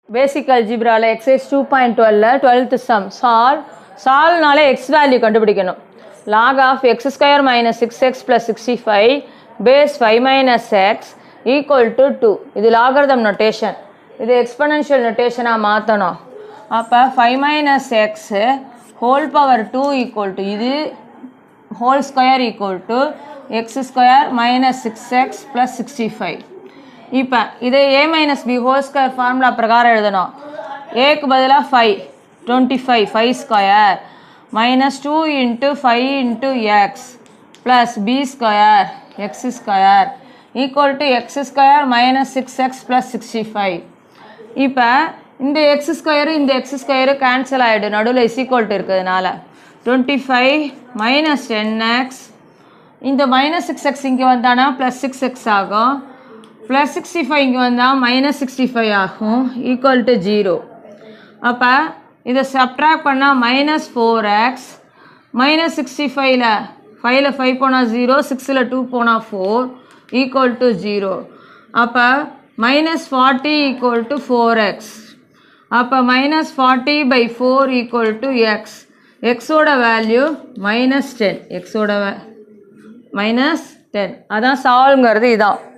பேசிக் அல்ஜிப்ராவில் exercise two point டுவெல்ல twelfth sum solve சால்வ்னாலே எக்ஸ் வேல்யூ கண்டுபிடிக்கணும் log of x square minus six x plus sixty five base five minus x equal to two இது logarithm notation இது exponential நொட்டேஷனாக மாற்றணும் அப்போ five minus x whole power two equal to இது whole square equal to x square minus six x plus sixty five இப்போ இதை a minus b whole square formula பிரகாரம் எழுதணும் ஏக்கு பதிலாக five twenty five five square minus two into five into x plus b square x square equal to x square minus six x plus sixty five இப்போ இந்த x square இந்த x square cancel ஆகிடும் நடுவில் is equal to இருக்கிறதுனால twenty five minus ten x இந்த minus six x இங்கே வந்தானா plus six x ஆகும் ப்ளஸ் சிக்ஸ்டி ஃபைவ் இங்கே வந்தால் மைனஸ் சிக்ஸ்டி ஃபைவ் ஆகும் ஈக்குவல் டு ஜீரோ அப்போ இதை சப்ட்ராக்ட் பண்ணால் minus four x minus sixty ஃபைவ்ல ஃபைவ்ல ஃபைவ் போனால் ஜீரோ சிக்ஸில் டூ போனால் ஃபோர் ஈக்குவல் டு ஜீரோ அப்போ minus forty equal to four x அப்போ minus forty by four equal to x எக்ஸோட வேல்யூ மைனஸ் டென் எக்ஸோட மைனஸ் டென் அதான் சால்வ்ங்கிறது இதான்